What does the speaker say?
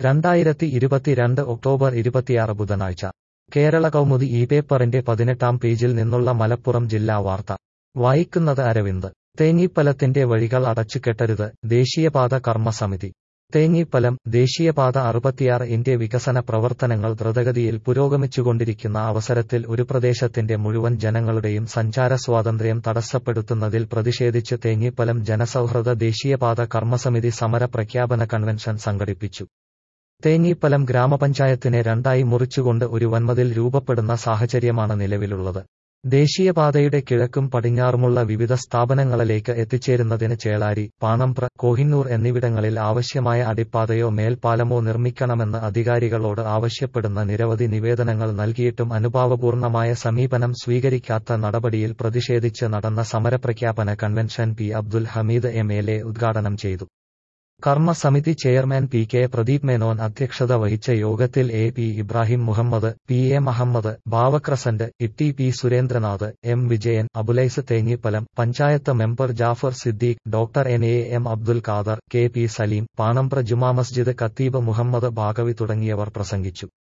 രണ്ടായിരത്തി ഇരുപത്തിരണ്ട് ഒക്ടോബർ ഇരുപത്തിയാറ് ബുധനാഴ്ച കേരള കൗമുദി ഈ പേപ്പറിന്റെ പതിനെട്ടാം പേജിൽ നിന്നുള്ള മലപ്പുറം ജില്ലാ വാർത്ത വായിക്കുന്നത് അരവിന്ദ് തേഞ്ഞിപ്പലത്തിന്റെ വഴികൾ അടച്ചുകെട്ടരുത് ദേശീയപാത കർമ്മസമിതി തേഞ്ഞിപ്പലം ദേശീയപാത അറുപത്തിയാറ് ഇന്ത്യ വികസന പ്രവർത്തനങ്ങൾ ദ്രുതഗതിയിൽ പുരോഗമിച്ചുകൊണ്ടിരിക്കുന്ന അവസരത്തിൽ ഒരു പ്രദേശത്തിന്റെ മുഴുവൻ ജനങ്ങളുടെയും സഞ്ചാര സ്വാതന്ത്ര്യം തടസ്സപ്പെടുത്തുന്നതിൽ പ്രതിഷേധിച്ച് തേഞ്ഞിപ്പലം ജനസൗഹൃദ ദേശീയപാത കർമ്മസമിതി സമര പ്രഖ്യാപന കൺവെൻഷൻ സംഘടിപ്പിച്ചു തേഞ്ഞിപ്പലം ഗ്രാമപഞ്ചായത്തിനെ രണ്ടായി മുറിച്ചുകൊണ്ട് ഒരു വൻമതിൽ രൂപപ്പെടുന്ന സാഹചര്യമാണ് നിലവിലുള്ളത് ദേശീയപാതയുടെ കിഴക്കും പടിഞ്ഞാറുമുള്ള വിവിധ സ്ഥാപനങ്ങളിലേക്ക് എത്തിച്ചേരുന്നതിന് ചേളാരി പാണമ്പ്ര കോഹിന്നൂർ എന്നിവിടങ്ങളിൽ ആവശ്യമായ അടിപ്പാതയോ മേൽപ്പാലമോ നിർമ്മിക്കണമെന്ന് അധികാരികളോട് ആവശ്യപ്പെടുന്ന നിരവധി നിവേദനങ്ങൾ നൽകിയിട്ടും അനുഭാവപൂർണമായ സമീപനം സ്വീകരിക്കാത്ത നടപടിയിൽ പ്രതിഷേധിച്ച് നടന്ന സമരപ്രഖ്യാപന convention P Abdul Hameed M L A ഉദ്ഘാടനം ചെയ്തു കർമ്മസമിതി chairman P K Pradeep Menon അധ്യക്ഷത വഹിച്ച യോഗത്തിൽ A P Ibrahim Muhammad P A Muhammad ബാവക്രസന്റ് Itty P Surendranath M Vijayan Abulais Thenhipalam panchayat member Jafar Siddique doctor N A M Abdul Khader K P Saleem Panambra Juma Masjid ഖത്തീബ് മുഹമ്മദ് ബാഗവി തുടങ്ങിയവർ പ്രസംഗിച്ചു